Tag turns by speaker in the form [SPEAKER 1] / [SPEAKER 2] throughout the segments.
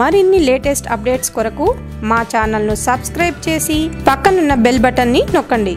[SPEAKER 1] మరిన్ని latest updates కొరకు మా ఛానల్ను సబ్స్క్రైబ్ చేసి పక్కనున్న బెల్ బటన్ని నొక్కండి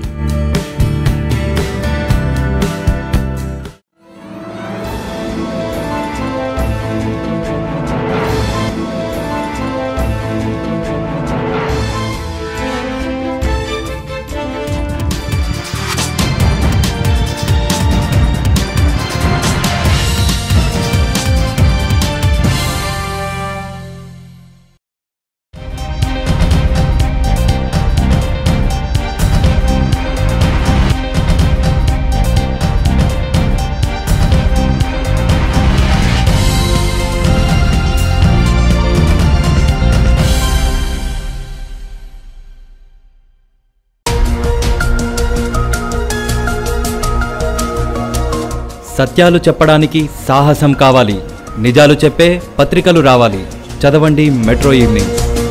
[SPEAKER 2] సత్యాలు చెప్పడానికి సాహసం కావాలి నిజాలు చెప్పే పత్రికలు రావాలి చదవండి మెట్రో ఈవినింగ్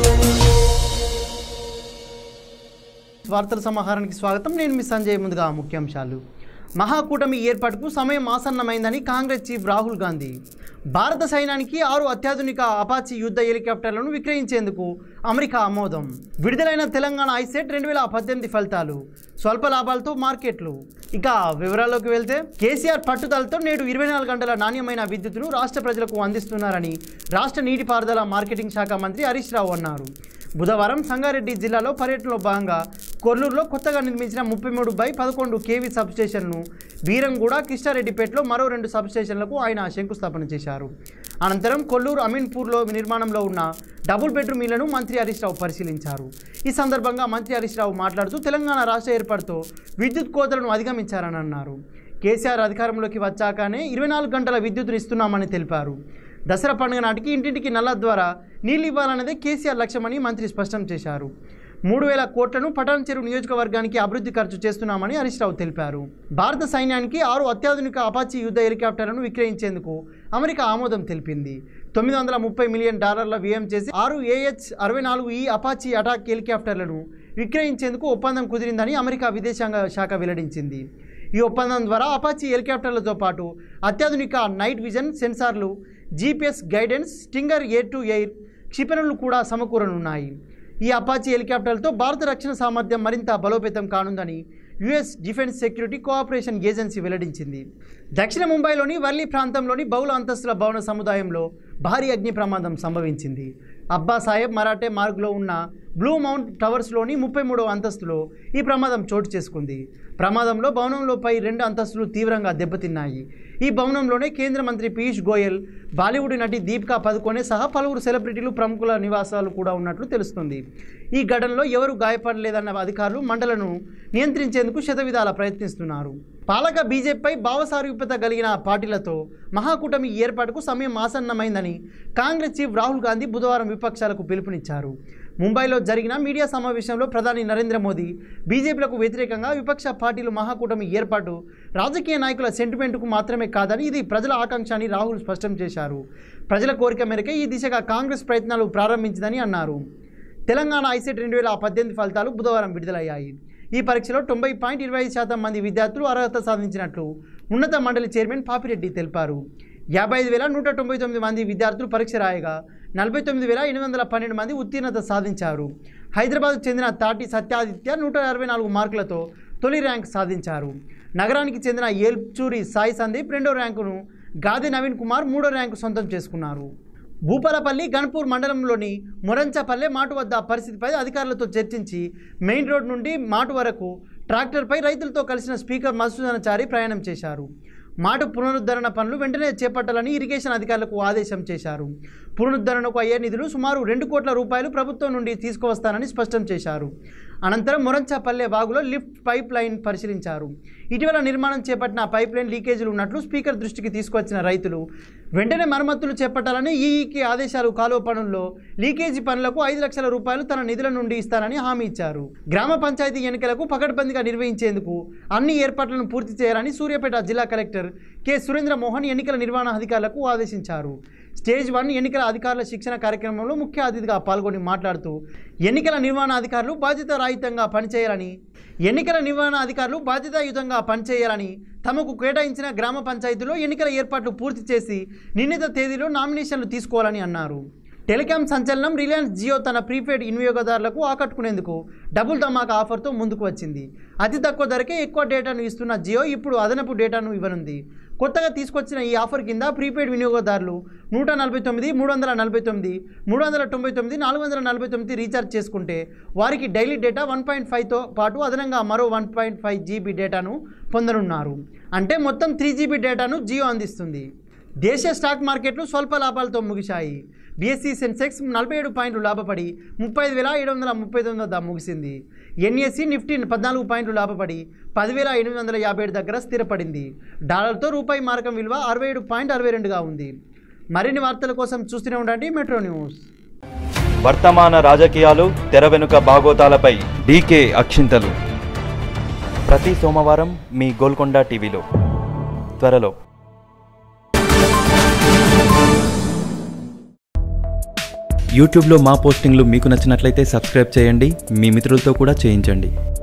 [SPEAKER 3] వార్తల సమాహారానికి స్వాగతం నేను మీ సంజయ్ ముందుగా ముఖ్యాంశాలు మహాకూటమి ఏర్పాటుకు సమయం ఆసన్నమైందని కాంగ్రెస్ చీఫ్ రాహుల్ గాంధీ భారత సైన్యానికి ఆరు అత్యాధునిక అపాచీ యుద్ధ హెలికాప్టర్లను విక్రయించేందుకు అమెరికా ఆమోదం విడుదలైన తెలంగాణ ఐసెట్ రెండు వేల పద్దెనిమిది ఫలితాలు స్వల్ప లాభాలతో మార్కెట్లు ఇక వివరాల్లోకి వెళ్తే కేసీఆర్ పట్టుదలతో నేడు ఇరవై నాలుగు గంటల నాణ్యమైన విద్యుత్తును రాష్ట్ర ప్రజలకు అందిస్తున్నారని రాష్ట్ర నీటిపారుదల మార్కెటింగ్ శాఖ మంత్రి హరీష్ రావు అన్నారు బుధవారం సంగారెడ్డి జిల్లాలో పర్యటనలో భాగంగా కొల్లూరులో కొత్తగా నిర్మించిన ముప్పై మూడు బై పదకొండు కేవీ సబ్స్టేషన్ను బీరంగూడ కిష్టారెడ్డిపేటలో మరో రెండు సబ్స్టేషన్లకు ఆయన శంకుస్థాపన చేశారు అనంతరం కొల్లూరు అమీన్పూర్లో నిర్మాణంలో ఉన్న డబుల్ బెడ్రూమ్ ఇళ్లను మంత్రి హరీష్ రావు పరిశీలించారు ఈ సందర్భంగా మంత్రి హరీష్ రావు మాట్లాడుతూ తెలంగాణ రాష్ట్ర ఏర్పాటుతో విద్యుత్ కోతలను అధిగమించారని అన్నారు కేసీఆర్ అధికారంలోకి వచ్చాకనే ఇరవై నాలుగు గంటల విద్యుత్తును ఇస్తున్నామని తెలిపారు దసరా పండుగ నాటికి ఇంటింటికి నల్ల ద్వారా నీళ్లు ఇవ్వాలన్నదే కేసీఆర్ లక్ష్యమని మంత్రి స్పష్టం చేశారు మూడు వేల కోట్లను పటాన్ చెరువు నియోజకవర్గానికి అభివృద్ధి ఖర్చు చేస్తున్నామని హరీష్ రావు తెలిపారు భారత సైన్యానికి ఆరు అత్యాధునిక అపాచీ యుద్ధ హెలికాప్టర్లను విక్రయించేందుకు అమెరికా ఆమోదం తెలిపింది తొమ్మిది వందల ముప్పై మిలియన్ డాలర్ల వ్యయం చేసి ఆరు ఏహెచ్ అరవై నాలుగు ఈ అపాచీ అటాక్ హెలికాప్టర్లను విక్రయించేందుకు ఒప్పందం కుదిరిందని అమెరికా విదేశాంగ శాఖ వెల్లడించింది ఈ ఒప్పందం ద్వారా అపాచీ హెలికాప్టర్లతో పాటు అత్యాధునిక నైట్ విజన్ సెన్సార్లు GPS guidance stinger air to air క్షిపణులు కూడా సమకూరనున్నాయి ఈ అపాచీ హెలికాప్టర్లతో భారత రక్షణ సామర్థ్యం మరింత బలోపేతం కానుందని US defence security cooperation agency వెల్లడించింది దక్షిణ ముంబైలోని వర్లీ ప్రాంతంలోని బహుళ అంతస్తుల భవన సముదాయంలో భారీ అగ్ని ప్రమాదం సంభవించింది అబ్బా సాహెబ్ మరాఠే మార్గ్లో ఉన్న బ్లూ మౌంట్ టవర్స్లోని ముప్పై మూడవ అంతస్తులో ఈ ప్రమాదం చోటు చేసుకుంది ప్రమాదంలో భవనంలోపై రెండు అంతస్తులు తీవ్రంగా దెబ్బతిన్నాయి ఈ భవనంలోనే కేంద్ర మంత్రి పీయూష్ గోయల్ బాలీవుడ్ నటి దీపికా పదుకొనే సహా పలువురు సెలబ్రిటీలు ప్రముఖుల నివాసాలు కూడా ఉన్నట్లు తెలుస్తుంది ఈ ఘటనలో ఎవరు గాయపడలేదన్న అధికారులు మంటలను నియంత్రించేందుకు శతవిధాల ప్రయత్నిస్తున్నారు పాలక బీజేపీపై భావసారూప్యత కలిగిన పార్టీలతో మహాకూటమి ఏర్పాటుకు సమయం ఆసన్నమైందని కాంగ్రెస్ చీఫ్ రాహుల్ గాంధీ బుధవారం విపక్షాలకు పిలుపునిచ్చారు ముంబైలో జరిగిన మీడియా సమావేశంలో ప్రధాని నరేంద్ర మోదీ బీజేపీలకు వ్యతిరేకంగా విపక్ష పార్టీలు మహాకూటమి ఏర్పాటు రాజకీయ నాయకుల సెంటిమెంట్కు మాత్రమే కాదని ఇది ప్రజల ఆకాంక్ష అని రాహుల్ స్పష్టం చేశారు ప్రజల కోరిక మేరకే ఈ దిశగా కాంగ్రెస్ ప్రయత్నాలు ప్రారంభించిందని అన్నారు తెలంగాణ ఐసెట్ రెండు వేల పద్దెనిమిది ఫలితాలు బుధవారం విడుదలయ్యాయి ఈ పరీక్షలో తొంభై పాయింట్ ఇరవై ఐదు శాతం మంది విద్యార్థులు అర్హత సాధించినట్లు ఉన్నత మండలి చైర్మన్ పాపిరెడ్డి తెలిపారు యాభై ఐదు వేల నూట తొంభై తొమ్మిది మంది విద్యార్థులు పరీక్ష రాయగా నలభై తొమ్మిది వేల ఎనిమిది వందల పన్నెండు మంది ఉత్తీర్ణత సాధించారు హైదరాబాద్కు చెందిన తాటి సత్యాదిత్య నూట అరవై నాలుగు మార్కులతో తొలి ర్యాంక్ సాధించారు నగరానికి చెందిన ఏల్చూరి సాయి సందీప్ రెండో ర్యాంకును గాది నవీన్ కుమార్ మూడో ర్యాంకు సొంతం చేసుకున్నారు భూపాలపల్లి గన్పూర్ మండలంలోని మొరంచపల్లె మాటు వద్ద పరిస్థితిపై అధికారులతో చర్చించి మెయిన్ రోడ్ నుండి మాటు వరకు ట్రాక్టర్పై రైతులతో కలిసిన స్పీకర్ మధుసూదనాచారి ప్రయాణం చేశారు మాటు పునరుద్ధరణ పనులు వెంటనే చేపట్టాలని ఇరిగేషన్ అధికారులకు ఆదేశం చేశారు పునరుద్ధరణకు అయ్యే నిధులు సుమారు రెండు కోట్ల రూపాయలు ప్రభుత్వం నుండి తీసుకువస్తానని స్పష్టం చేశారు అనంతరం మొరంచాపల్లె వాగులో లిఫ్ట్ పైప్ లైన్ పరిశీలించారు ఇటీవల నిర్మాణం చేపట్టిన పైప్ లైన్ లీకేజీలు ఉన్నట్లు స్పీకర్ దృష్టికి తీసుకొచ్చిన రైతులు వెంటనే మరమ్మతులు చేపట్టాలని ఈఈకి ఆదేశాలు కాలువ పనుల్లో లీకేజీ పనులకు ఐదు లక్షల రూపాయలు తన నిధుల నుండి ఇస్తానని హామీ ఇచ్చారు గ్రామ పంచాయతీ ఎన్నికలకు పకడ్బందీగా నిర్వహించేందుకు అన్ని ఏర్పాట్లను పూర్తి చేయాలని సూర్యాపేట జిల్లా కలెక్టర్ కె సురేంద్ర మోహన్ ఎన్నికల నిర్వహణ అధికారులకు ఆదేశించారు స్టేజ్ వన్ ఎన్నికల అధికారుల శిక్షణ కార్యక్రమంలో ముఖ్య అతిథిగా పాల్గొని మాట్లాడుతూ ఎన్నికల నిర్వహణ అధికారులు బాధ్యత రాహిత్యంగా పనిచేయాలని ఎన్నికల నిర్వహణ అధికారులు బాధ్యతాయుతంగా పనిచేయాలని తమకు కేటాయించిన గ్రామ పంచాయతీలో ఎన్నికల ఏర్పాట్లు పూర్తి చేసి నిర్ణీత తేదీలో నామినేషన్లు తీసుకోవాలని అన్నారు టెలికాం సంచలనం రిలయన్స్ జియో తన ప్రీపెయిడ్ వినియోగదారులకు ఆకట్టుకునేందుకు డబుల్ ధమాకా ఆఫర్తో ముందుకు వచ్చింది అతి తక్కువ ధరకే ఎక్కువ డేటాను ఇస్తున్న జియో ఇప్పుడు అదనపు డేటాను ఇవ్వనుంది కొత్తగా తీసుకొచ్చిన ఈ ఆఫర్ కింద ప్రీపెయిడ్ వినియోగదారులు నూట నలభై తొమ్మిది మూడు వందల నలభై తొమ్మిది మూడు వందల తొంభై తొమ్మిది నాలుగు వందల నలభై తొమ్మిది రీఛార్జ్ చేసుకుంటే వారికి డైలీ డేటా వన్ పాయింట్ ఫైవ్తో పాటు అదనంగా మరో వన్ పాయింట్ ఫైవ్ జీబీ డేటాను పొందనున్నారు అంటే మొత్తం త్రీ జీబీ డేటాను జియో అందిస్తుంది దేశీయ స్టాక్ మార్కెట్లు స్వల్ప లాభాలతో ముగిశాయి బీఎస్సీ సెన్సెక్స్ నలభై ఏడు పాయింట్లు లాభపడి ముప్పై ఐదు వేల ఏడు వందల ముప్పై తొమ్మిది వద్ద ముగిసింది ఎన్ఎస్సి నిఫ్టీ పద్నాలుగు పాయింట్లు లాభపడి పదివేల ఎనిమిది వందల యాభై ఏడు దగ్గర స్థిరపడింది డాలర్తో రూపాయి మారకం విలువ అరవై ఏడు పాయింట్ అరవై రెండుగా ఉంది మరిన్ని వార్తల కోసం చూస్తూనే ఉండండి మెట్రో న్యూస్
[SPEAKER 2] వర్తమాన రాజకీయాలు తెర వెనుక బాగోతాలపై డీకే అక్షింతలు ప్రతి సోమవారం మీ గోల్కొండ టీవీలో త్వరలో యూట్యూబ్లో మా పోస్టింగ్లు మీకు నచ్చినట్లయితే సబ్స్క్రైబ్ చేయండి మీ మిత్రులతో కూడా చేయించండి